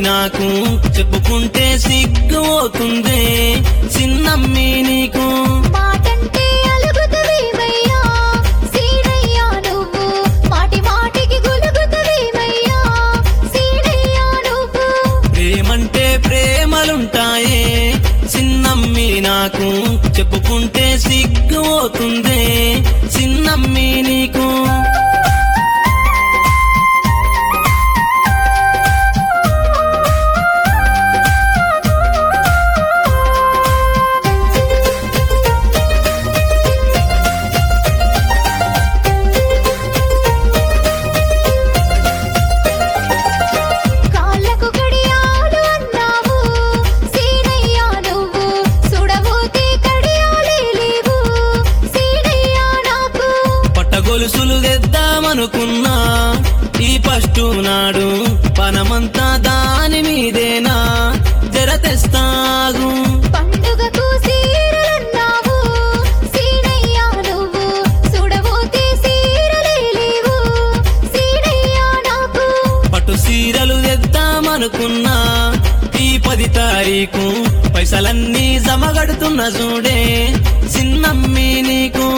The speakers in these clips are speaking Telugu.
నాకు చెప్పుకుంటే సిగ్గు అవుతుంది చిన్నమ్మి నీకు మాటంటే అలుగుతవేమయ్యా సీనయ్యా నువ్వు మాటి మాటికి గులుగుతవేమయ్యా సీనయ్యా నువ్వు ప్రేమంటే ప్రేమలుంటాయే చిన్నమ్మి నాకు చెప్పుకుంటే సిగ్గు అవుతుంది చిన్నమ్మి నీకు కాళ్ళకు గడియాలు అన్నావు సీనయ్యా నువ్వు సుడబోతే కడియాలే లేవు సీనయ్యా నాకు పట్టగొలుసులు తెద్దామనుకున్నా ఈ ఫస్ట్ నాడు పనమంతా దాని మీదేనా జర తెస్తాగు పండుగకు సీరలన్నావు సీనయ్యా నువ్వు సుడబోతే సీరలే లేవు సీనయ్యా నాకు పట్టు సీరలు తెద్దామనుకున్నా ఈ పది తారీఖు పైసలన్నీ జమగడుతున్న చూడే చిన్నమ్మి నీకు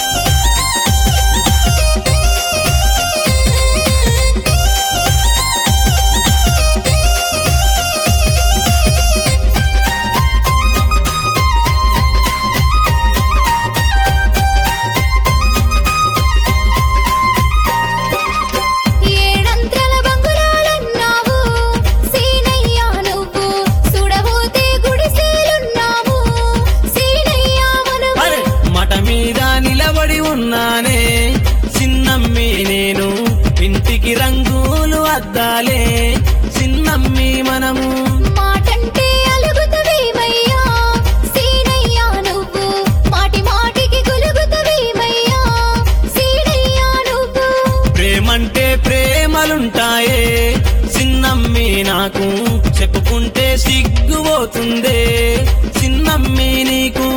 ఏడంత్రల బంగుళాలన్నావు సీనయ్యా నువ్వు సుడబోతే గుడిసెలున్నావు సీనయ్యా మనము అరే మట మీద నిలబడి ఉన్నానే చిన్నమ్మి నేను ఇంటికి రంగులు అద్దాలే చిన్నమ్మి మనము మాటంటే అలుగుతవేమయ్యా సీనయ్యా నువ్వు మాటి మాటికి గులుగుతవేమయ్యా సీనయ్యా నువ్వు ప్రేమంటే ప్రేమలుంటాయే చిన్నమ్మి నాకు చెప్పుకుంటే సిగ్గుపోతుందే చిన్నమ్మి నీకు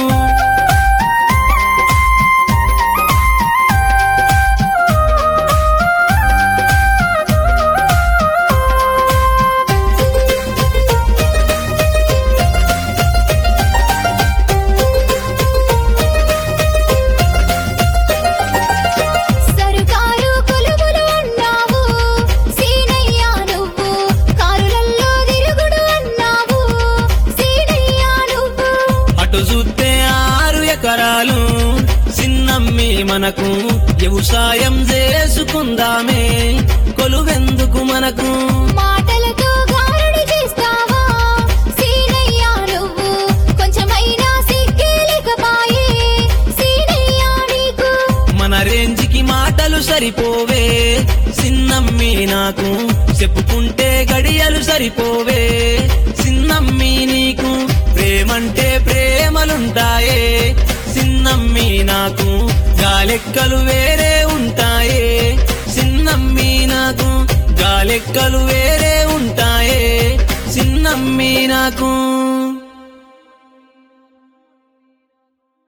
సరుకారు కొలువులు అన్నావు సీనయ్యా నువ్వు కారులల్లో తిరుగుడు అన్నావు సీనయ్యా నువ్వు అటు చూస్తే ఆరు ఎకరాలు చిన్నమ్మి మనకు వ్యవసాయం చేసుకుందామే కొలువెందుకు మనకు మాటలతో గారడి చేస్తావా సీనయ్యా నువ్వు కొంచెమైనా సిగ్గే లేకపాయే సీనయ్యా నీకు మన రేంజికి మాటలు సరిపోవే చిన్నమ్మి నాకు చెప్పుకుంటే గడియలు సరిపోవే చిన్నమ్మి నీకు ప్రేమంటే ప్రేమలుంటాయే చిన్నమ్మి నాకు గాలెక్కలు వేరే ఉంటాయే చిన్నమ్మి నాకు గాలెక్కలు వేరే ఉంటాయే చిన్నమ్మి నాకు